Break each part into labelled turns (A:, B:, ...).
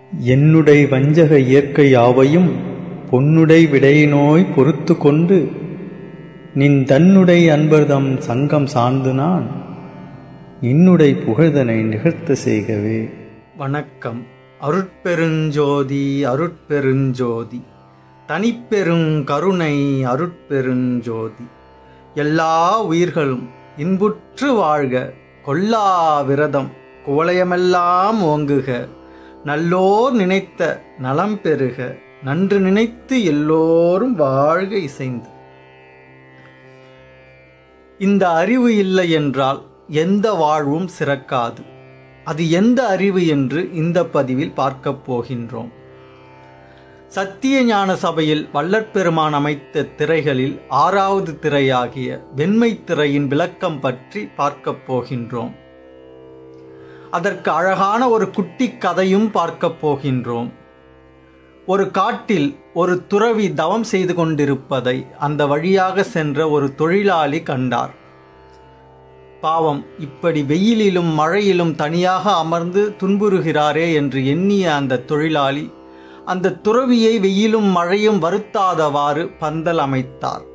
A: என்னுடை வஞ்சக இயற்கை யாவையும் பொன்னுடை விடையினோய் பொறுத்து கொண்டு நின் தன்னுடை அன்பர்தம் சங்கம் சார்ந்து நான் இன்னுடை புகழ்தனை நிகழ்த்த செய்கவே
B: வணக்கம் அருட்பெருஞ்சோதி அருட்பெருஞ்சோதி தனிப்பெருங் கருணை அருட்பெருஞ்சோதி எல்லா உயிர்களும் இன்புற்று வாழ்க கொல்லா விரதம் குவளையமெல்லாம் ஓங்குக நல்லோர் நினைத்த நலம் பெறுக நன்று நினைத்து எல்லோரும் வாழ்க இசைந்து இந்த அறிவு இல்லை என்றால் எந்த வாழ்வும் சிறக்காது அது எந்த அறிவு என்று இந்த பதிவில் பார்க்கப் போகின்றோம் சத்திய ஞான சபையில் வள்ளற்பெருமான் அமைத்த திரைகளில் ஆறாவது திரையாகிய வெண்மை திரையின் விளக்கம் பற்றி பார்க்கப் போகின்றோம் அதற்கு அழகான ஒரு குட்டி கதையும் பார்க்கப் போகின்றோம் ஒரு காட்டில் ஒரு துறவி தவம் செய்து கொண்டிருப்பதை அந்த வழியாக சென்ற ஒரு தொழிலாளி கண்டார் பாவம் இப்படி வெயிலிலும் மழையிலும் தனியாக அமர்ந்து துன்புறுகிறாரே என்று எண்ணிய அந்த தொழிலாளி அந்த துறவியை வெயிலும் மழையும் வருத்தாதவாறு பந்தல் அமைத்தார்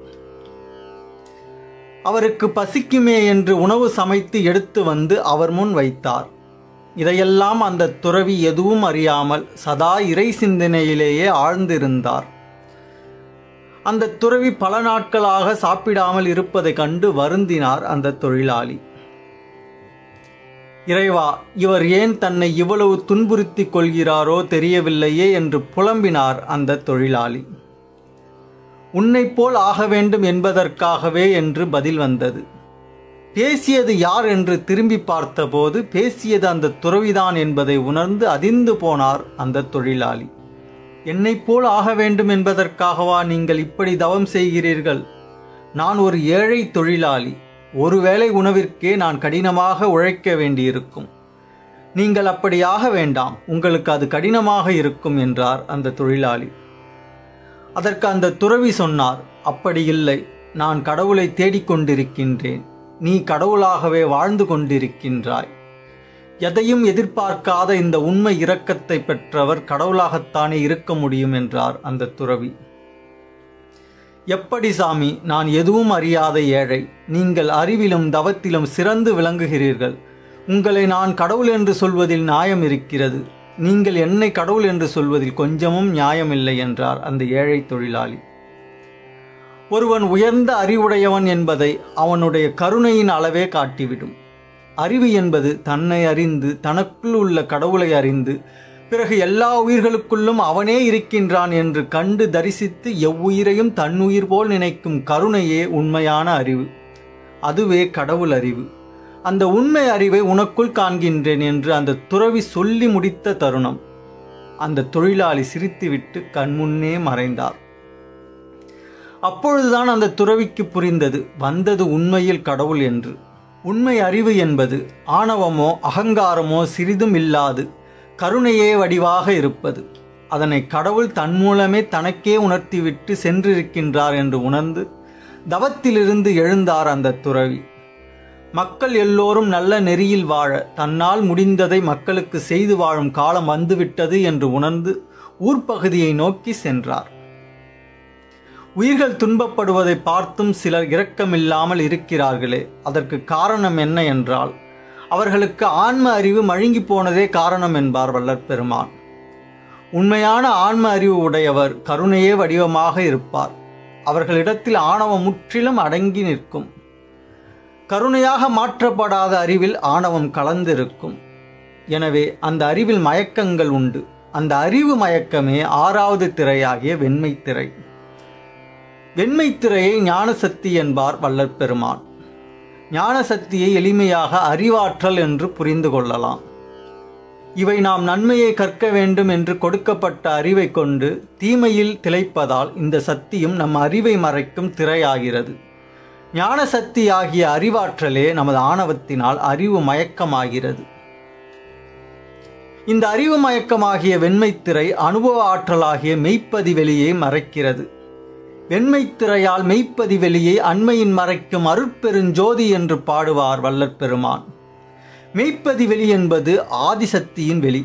B: அவருக்கு பசிக்குமே என்று உணவு சமைத்து எடுத்து வந்து அவர் முன் வைத்தார் இதையெல்லாம் அந்த துறவி எதுவும் அறியாமல் சதா இறை சிந்தனையிலேயே ஆழ்ந்திருந்தார் அந்த துறவி பல நாட்களாக சாப்பிடாமல் இருப்பதை கண்டு வருந்தினார் அந்த தொழிலாளி இறைவா இவர் ஏன் தன்னை இவ்வளவு துன்புறுத்தி கொள்கிறாரோ தெரியவில்லையே என்று புலம்பினார் அந்த தொழிலாளி உன்னைப் போல் ஆக வேண்டும் என்பதற்காகவே என்று பதில் வந்தது பேசியது யார் என்று திரும்பி பார்த்தபோது பேசியது அந்த துறவிதான் என்பதை உணர்ந்து அதிர்ந்து போனார் அந்த தொழிலாளி என்னைப் போல் ஆக வேண்டும் என்பதற்காகவா நீங்கள் இப்படி தவம் செய்கிறீர்கள் நான் ஒரு ஏழை தொழிலாளி ஒருவேளை உணவிற்கே நான் கடினமாக உழைக்க வேண்டியிருக்கும் நீங்கள் அப்படி ஆக வேண்டாம் உங்களுக்கு அது கடினமாக இருக்கும் என்றார் அந்த தொழிலாளி அதற்கு அந்த துறவி சொன்னார் அப்படி இல்லை நான் கடவுளை தேடிக்கொண்டிருக்கின்றேன் நீ கடவுளாகவே வாழ்ந்து கொண்டிருக்கின்றாய் எதையும் எதிர்பார்க்காத இந்த உண்மை இரக்கத்தை பெற்றவர் கடவுளாகத்தானே இருக்க முடியும் என்றார் அந்த துறவி எப்படி சாமி நான் எதுவும் அறியாத ஏழை நீங்கள் அறிவிலும் தவத்திலும் சிறந்து விளங்குகிறீர்கள் உங்களை நான் கடவுள் என்று சொல்வதில் நியாயம் இருக்கிறது நீங்கள் என்னை கடவுள் என்று சொல்வதில் கொஞ்சமும் நியாயமில்லை என்றார் அந்த ஏழை தொழிலாளி ஒருவன் உயர்ந்த அறிவுடையவன் என்பதை அவனுடைய கருணையின் அளவே காட்டிவிடும் அறிவு என்பது தன்னை அறிந்து தனக்குள் உள்ள கடவுளை அறிந்து பிறகு எல்லா உயிர்களுக்குள்ளும் அவனே இருக்கின்றான் என்று கண்டு தரிசித்து எவ்வுயிரையும் தன்னுயிர் போல் நினைக்கும் கருணையே உண்மையான அறிவு அதுவே கடவுள் அறிவு அந்த உண்மை அறிவை உனக்குள் காண்கின்றேன் என்று அந்த துறவி சொல்லி முடித்த தருணம் அந்த தொழிலாளி சிரித்துவிட்டு கண்முன்னே மறைந்தார் அப்பொழுதுதான் அந்த துறவிக்கு புரிந்தது வந்தது உண்மையில் கடவுள் என்று உண்மை அறிவு என்பது ஆணவமோ அகங்காரமோ சிறிதும் இல்லாது கருணையே வடிவாக இருப்பது அதனை கடவுள் தன் மூலமே தனக்கே உணர்த்திவிட்டு சென்றிருக்கின்றார் என்று உணர்ந்து தவத்திலிருந்து எழுந்தார் அந்த துறவி மக்கள் எல்லோரும் நல்ல நெறியில் வாழ தன்னால் முடிந்ததை மக்களுக்கு செய்து வாழும் காலம் வந்துவிட்டது என்று உணர்ந்து ஊர்ப்பகுதியை நோக்கி சென்றார் உயிர்கள் துன்பப்படுவதை பார்த்தும் சிலர் இரக்கமில்லாமல் இருக்கிறார்களே அதற்கு காரணம் என்ன என்றால் அவர்களுக்கு ஆன்ம அறிவு மழுங்கி போனதே காரணம் என்பார் வல்லற் பெருமான் உண்மையான ஆன்ம அறிவு உடையவர் கருணையே வடிவமாக இருப்பார் அவர்களிடத்தில் ஆணவம் முற்றிலும் அடங்கி நிற்கும் கருணையாக மாற்றப்படாத அறிவில் ஆணவம் கலந்திருக்கும் எனவே அந்த அறிவில் மயக்கங்கள் உண்டு அந்த அறிவு மயக்கமே ஆறாவது திரையாகிய வெண்மை திரை வெண்மை திரையை ஞானசக்தி என்பார் வல்லற் பெருமான் ஞானசக்தியை எளிமையாக அறிவாற்றல் என்று புரிந்து கொள்ளலாம் இவை நாம் நன்மையை கற்க வேண்டும் என்று கொடுக்கப்பட்ட அறிவை கொண்டு தீமையில் திளைப்பதால் இந்த சக்தியும் நம் அறிவை மறைக்கும் திரையாகிறது ஞான சக்தி ஆகிய அறிவாற்றலே நமது ஆணவத்தினால் அறிவு மயக்கமாகிறது இந்த அறிவு மயக்கமாகிய வெண்மைத்திரை அனுபவ ஆற்றலாகிய மெய்ப்பதிவெளியை மறைக்கிறது வெண்மைத்திரையால் மெய்ப்பதிவெளியை அண்மையின் மறைக்கும் அருட்பெருஞ்சோதி என்று பாடுவார் வல்லற் பெருமான் மெய்ப்பதி வெளி என்பது ஆதிசக்தியின் வெளி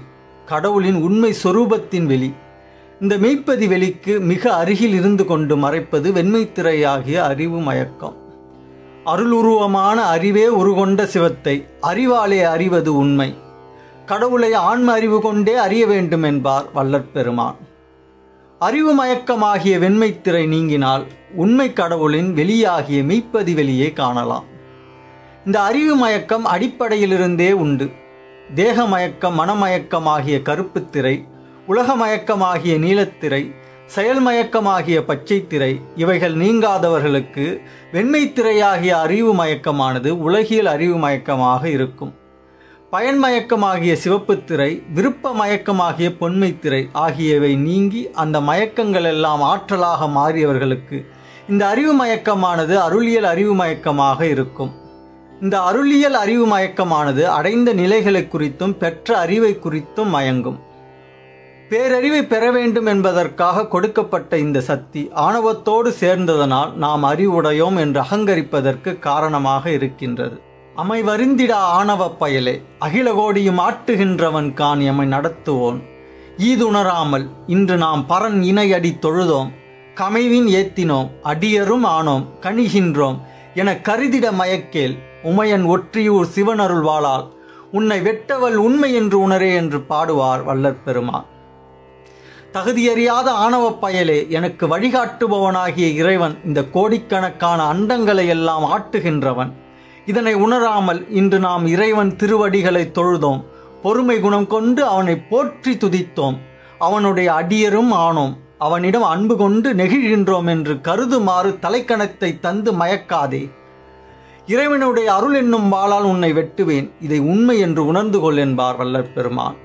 B: கடவுளின் உண்மை சொரூபத்தின் வெளி இந்த மெய்ப்பதி வெளிக்கு மிக அருகில் இருந்து கொண்டு மறைப்பது வெண்மைத்திரையாகிய அறிவு மயக்கம் அருளுருவமான அறிவே உருகொண்ட சிவத்தை அறிவாலே அறிவது உண்மை கடவுளை ஆன்ம அறிவு கொண்டே அறிய வேண்டும் என்பார் வல்லற் பெருமான் அறிவு மயக்கமாகிய வெண்மைத்திரை நீங்கினால் உண்மை கடவுளின் வெளியாகிய மெய்ப்பதி வெளியே காணலாம் இந்த அறிவு மயக்கம் அடிப்படையிலிருந்தே உண்டு தேக மயக்கம் மனமயக்கமாகிய கருப்புத் திரை உலக மயக்கமாகிய நீலத்திரை செயல்மயக்கமாகிய பச்சைத்திரை இவைகள் நீங்காதவர்களுக்கு வெண்மைத்திரையாகிய அறிவு மயக்கமானது உலகியல் அறிவு மயக்கமாக இருக்கும் பயன்மயக்கமாகிய சிவப்புத்திரை விருப்ப மயக்கமாகிய பொன்மைத்திரை ஆகியவை நீங்கி அந்த மயக்கங்கள் எல்லாம் ஆற்றலாக மாறியவர்களுக்கு இந்த அறிவு மயக்கமானது அருளியல் அறிவு மயக்கமாக இருக்கும் இந்த அருளியல் அறிவு மயக்கமானது அடைந்த நிலைகளை குறித்தும் பெற்ற அறிவை குறித்தும் மயங்கும் பேரறிவை பெற வேண்டும் என்பதற்காக கொடுக்கப்பட்ட இந்த சக்தி ஆணவத்தோடு சேர்ந்ததனால் நாம் அறிவுடையோம் என்று அகங்கரிப்பதற்கு காரணமாக இருக்கின்றது அமைவருந்திட ஆணவ பயலே அகிலகோடியும் ஆட்டுகின்றவன் கான் எமை நடத்துவோன் ஈதுணராமல் இன்று நாம் பரன் இணையடி தொழுதோம் கமைவின் ஏத்தினோம் அடியரும் ஆனோம் கணிகின்றோம் என கருதிட மயக்கேல் உமையன் ஒற்றியூர் சிவனருள் வாளால் உன்னை வெட்டவள் உண்மை என்று உணரே என்று பாடுவார் வல்லற் பெருமான் தகுதியறியாத ஆணவ பயலே எனக்கு வழிகாட்டுபவனாகிய இறைவன் இந்த கோடிக்கணக்கான அண்டங்களை எல்லாம் ஆட்டுகின்றவன் இதனை உணராமல் இன்று நாம் இறைவன் திருவடிகளை தொழுதோம் பொறுமை குணம் கொண்டு அவனை போற்றி துதித்தோம் அவனுடைய அடியரும் ஆனோம் அவனிடம் அன்பு கொண்டு நெகிழ்கின்றோம் என்று கருதுமாறு தலைக்கணத்தை தந்து மயக்காதே இறைவனுடைய அருள் என்னும் வாளால் உன்னை வெட்டுவேன் இதை உண்மை என்று உணர்ந்து கொள் என்பார் வல்லற் பெருமான்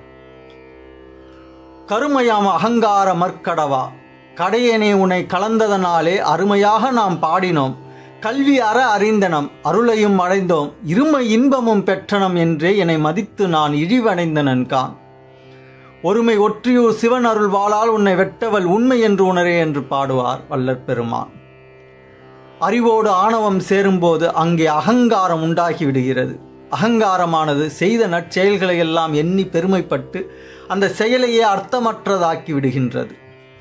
B: கருமையாம் அகங்கார மற்கடவா கடையனே உன்னை கலந்ததனாலே அருமையாக நாம் பாடினோம் கல்வி அற அறிந்தனம் அருளையும் அடைந்தோம் இருமை இன்பமும் பெற்றனம் என்றே என்னை மதித்து நான் இழிவடைந்தனன் கான் ஒருமை ஒற்றியூர் சிவன் அருள் வாளால் உன்னை வெட்டவள் உண்மை என்று உணரே என்று பாடுவார் வல்லற் பெருமான் அறிவோடு ஆணவம் சேரும்போது அங்கே அகங்காரம் உண்டாகி விடுகிறது அகங்காரமானது செய்த நற்செயல்களை எல்லாம் எண்ணி பெருமைப்பட்டு அந்த செயலையே அர்த்தமற்றதாக்கி விடுகின்றது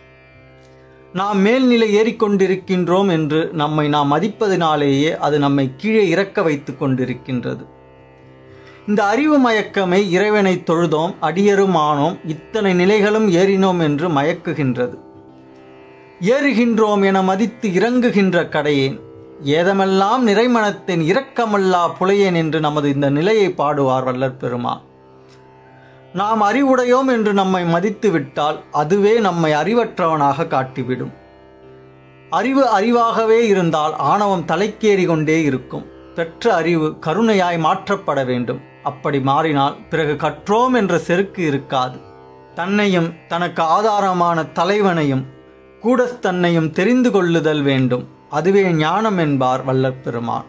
B: நாம் மேல்நிலை ஏறிக்கொண்டிருக்கின்றோம் என்று நம்மை நாம் மதிப்பதினாலேயே அது நம்மை கீழே இறக்க வைத்து கொண்டிருக்கின்றது இந்த அறிவு மயக்கமே இறைவனை தொழுதோம் அடியரும் ஆனோம் இத்தனை நிலைகளும் ஏறினோம் என்று மயக்குகின்றது ஏறுகின்றோம் என மதித்து இறங்குகின்ற கடையேன் ஏதமெல்லாம் நிறைமனத்தின் இரக்கமல்லா புலையேன் என்று நமது இந்த நிலையை பாடுவார் வல்லற் பெருமான் நாம் அறிவுடையோம் என்று நம்மை மதித்து விட்டால் அதுவே நம்மை அறிவற்றவனாக காட்டிவிடும் அறிவு அறிவாகவே இருந்தால் ஆணவம் தலைக்கேறி கொண்டே இருக்கும் பெற்ற அறிவு கருணையாய் மாற்றப்பட வேண்டும் அப்படி மாறினால் பிறகு கற்றோம் என்ற செருக்கு இருக்காது தன்னையும் தனக்கு ஆதாரமான தலைவனையும் கூடஸ்தன்னையும் தெரிந்து கொள்ளுதல் வேண்டும் அதுவே ஞானம் என்பார் வல்லற் பெருமான்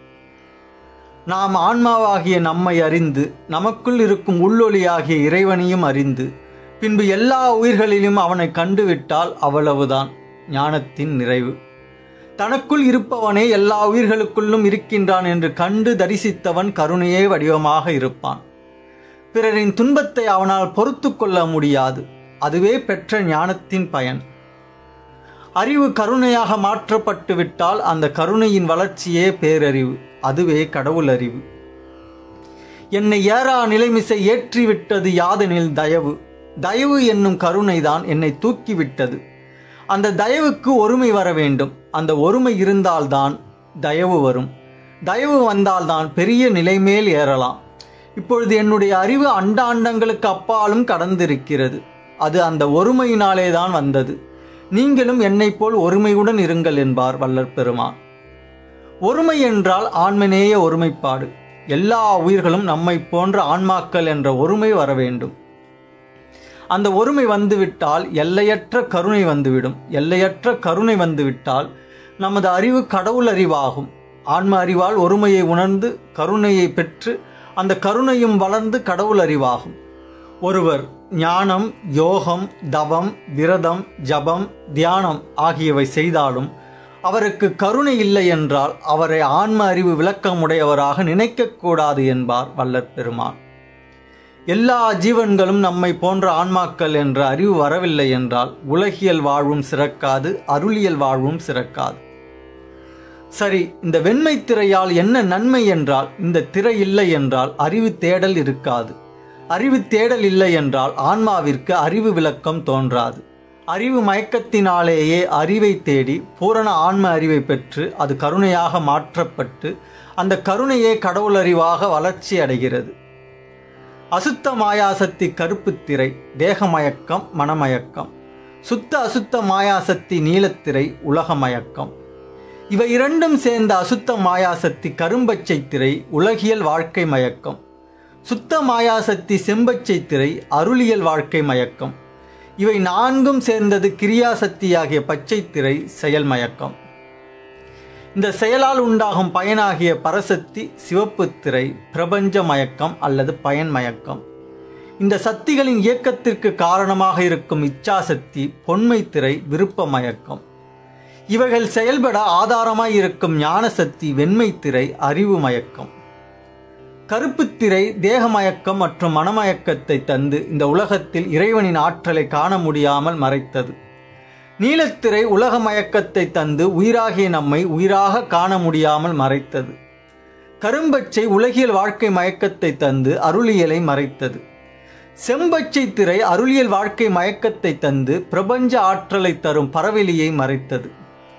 B: நாம் ஆன்மாவாகிய நம்மை அறிந்து நமக்குள் இருக்கும் உள்ளொளியாகிய இறைவனையும் அறிந்து பின்பு எல்லா உயிர்களிலும் அவனை கண்டுவிட்டால் அவ்வளவுதான் ஞானத்தின் நிறைவு தனக்குள் இருப்பவனே எல்லா உயிர்களுக்குள்ளும் இருக்கின்றான் என்று கண்டு தரிசித்தவன் கருணையே வடிவமாக இருப்பான் பிறரின் துன்பத்தை அவனால் பொறுத்து கொள்ள முடியாது அதுவே பெற்ற ஞானத்தின் பயன் அறிவு கருணையாக மாற்றப்பட்டு விட்டால் அந்த கருணையின் வளர்ச்சியே பேரறிவு அதுவே கடவுள் அறிவு என்னை ஏறா நிலைமிசை ஏற்றிவிட்டது யாதெனில் தயவு தயவு என்னும் கருணைதான் என்னை தூக்கிவிட்டது அந்த தயவுக்கு ஒருமை வர வேண்டும் அந்த ஒருமை இருந்தால்தான் தயவு வரும் தயவு வந்தால்தான் பெரிய நிலைமேல் ஏறலாம் இப்பொழுது என்னுடைய அறிவு அண்டாண்டங்களுக்கு அப்பாலும் கடந்திருக்கிறது அது அந்த ஒருமையினாலே தான் வந்தது நீங்களும் என்னைப் போல் ஒருமையுடன் இருங்கள் என்பார் வல்லற் பெருமான் ஒருமை என்றால் ஆன்மநேய ஒருமைப்பாடு எல்லா உயிர்களும் நம்மை போன்ற ஆன்மாக்கள் என்ற ஒருமை வர வேண்டும் அந்த ஒருமை வந்துவிட்டால் எல்லையற்ற கருணை வந்துவிடும் எல்லையற்ற கருணை வந்துவிட்டால் நமது அறிவு கடவுள் அறிவாகும் ஆன்ம அறிவால் ஒருமையை உணர்ந்து கருணையை பெற்று அந்த கருணையும் வளர்ந்து கடவுள் அறிவாகும் ஒருவர் ஞானம் யோகம் தவம் விரதம் ஜபம் தியானம் ஆகியவை செய்தாலும் அவருக்கு கருணை இல்லை என்றால் அவரை ஆன்ம அறிவு விளக்கமுடையவராக நினைக்கக்கூடாது என்பார் வல்லற் பெருமான் எல்லா ஜீவன்களும் நம்மை போன்ற ஆன்மாக்கள் என்ற அறிவு வரவில்லை என்றால் உலகியல் வாழ்வும் சிறக்காது அருளியல் வாழ்வும் சிறக்காது சரி இந்த வெண்மை திரையால் என்ன நன்மை என்றால் இந்த திரை இல்லை என்றால் அறிவு தேடல் இருக்காது அறிவு தேடல் இல்லை என்றால் ஆன்மாவிற்கு அறிவு விளக்கம் தோன்றாது அறிவு மயக்கத்தினாலேயே அறிவை தேடி பூரண ஆன்ம அறிவை பெற்று அது கருணையாக மாற்றப்பட்டு அந்த கருணையே கடவுள் அறிவாக வளர்ச்சி அடைகிறது அசுத்த மாயாசக்தி கருப்பு திரை தேகமயக்கம் மனமயக்கம் சுத்த அசுத்த மாயாசக்தி நீலத்திரை உலகமயக்கம் இவை இரண்டும் சேர்ந்த அசுத்த மாயாசக்தி கரும்பச்சை திரை உலகியல் வாழ்க்கை மயக்கம் சுத்த மாயாசக்தி செம்பச்சை திரை அருளியல் வாழ்க்கை மயக்கம் இவை நான்கும் சேர்ந்தது கிரியாசக்தியாகிய பச்சை திரை செயல் மயக்கம் இந்த செயலால் உண்டாகும் பயனாகிய பரசக்தி சிவப்பு திரை பிரபஞ்ச மயக்கம் அல்லது பயன் மயக்கம் இந்த சக்திகளின் இயக்கத்திற்கு காரணமாக இருக்கும் இச்சாசக்தி பொன்மை திரை விருப்ப மயக்கம் இவைகள் செயல்பட ஆதாரமாய் இருக்கும் ஞானசக்தி வெண்மை திரை அறிவு மயக்கம் கருப்புத் திரை தேகமயக்கம் மற்றும் மனமயக்கத்தை தந்து இந்த உலகத்தில் இறைவனின் ஆற்றலை காண முடியாமல் மறைத்தது நீலத்திரை உலக மயக்கத்தை தந்து உயிராகிய நம்மை உயிராக காண முடியாமல் மறைத்தது கரும்பச்சை உலகியல் வாழ்க்கை மயக்கத்தை தந்து அருளியலை மறைத்தது செம்பச்சை திரை அருளியல் வாழ்க்கை மயக்கத்தை தந்து பிரபஞ்ச ஆற்றலை தரும் பரவெளியை மறைத்தது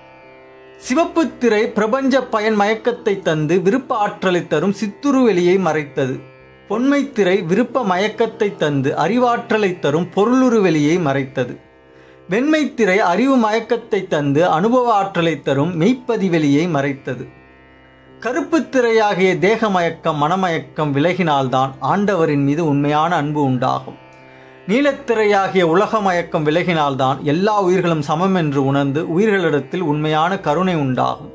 B: சிவப்பு திரை பிரபஞ்ச பயன் மயக்கத்தை தந்து விருப்ப ஆற்றலை தரும் சித்துரு வெளியை மறைத்தது பொன்மை திரை விருப்ப மயக்கத்தை தந்து அறிவாற்றலை தரும் பொருளுரு வெளியை மறைத்தது வெண்மை திரை அறிவு மயக்கத்தை தந்து அனுபவ ஆற்றலை தரும் மெய்ப்பதி வெளியை மறைத்தது கருப்பு திரையாகிய தேக மயக்கம் மனமயக்கம் விலகினால்தான் ஆண்டவரின் மீது உண்மையான அன்பு உண்டாகும் நீலத்திரையாகிய உலக மயக்கம் விலகினால்தான் எல்லா உயிர்களும் சமம் என்று உணர்ந்து உயிர்களிடத்தில் உண்மையான கருணை உண்டாகும்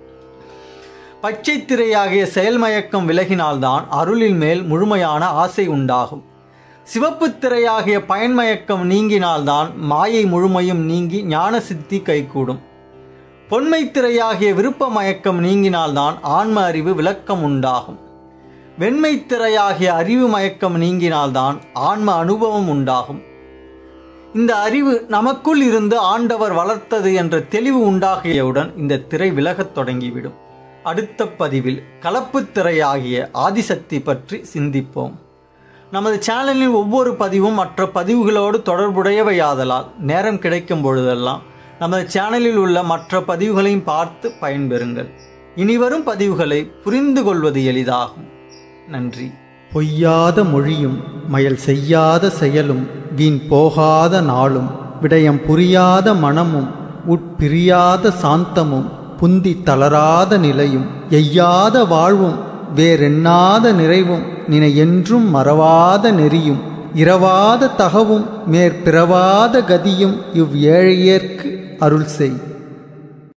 B: பச்சை திரையாகிய செயல்மயக்கம் விலகினால்தான் அருளின் மேல் முழுமையான ஆசை உண்டாகும் சிவப்பு திரையாகிய பயன்மயக்கம் நீங்கினால்தான் மாயை முழுமையும் நீங்கி ஞான சித்தி கைகூடும் பொன்மை திரையாகிய விருப்ப மயக்கம் நீங்கினால்தான் ஆன்ம அறிவு விளக்கம் உண்டாகும் வெண்மை திரையாகிய அறிவு மயக்கம் நீங்கினால்தான் ஆன்ம அனுபவம் உண்டாகும் இந்த அறிவு நமக்குள் இருந்து ஆண்டவர் வளர்த்தது என்ற தெளிவு உண்டாகியவுடன் இந்த திரை விலகத் தொடங்கிவிடும் அடுத்த பதிவில் கலப்பு திரையாகிய ஆதிசக்தி பற்றி சிந்திப்போம் நமது சேனலில் ஒவ்வொரு பதிவும் மற்ற பதிவுகளோடு தொடர்புடையவையாதலால் நேரம் கிடைக்கும் பொழுதெல்லாம் நமது சேனலில் உள்ள மற்ற பதிவுகளையும் பார்த்து பயன்பெறுங்கள் இனிவரும் பதிவுகளை புரிந்து கொள்வது எளிதாகும் நன்றி
A: பொய்யாத மொழியும் மயல் செய்யாத செயலும் வீண் போகாத நாளும் விடயம் புரியாத மனமும் உட்பிரியாத சாந்தமும் புந்தி தளராத நிலையும் எய்யாத வாழ்வும் வேறெண்ணாத நிறைவும் நினை என்றும் மறவாத நெறியும் இரவாத தகவும் மேற்பிறவாத கதியும் இவ் ஏழையர்க்கு அருள் செய்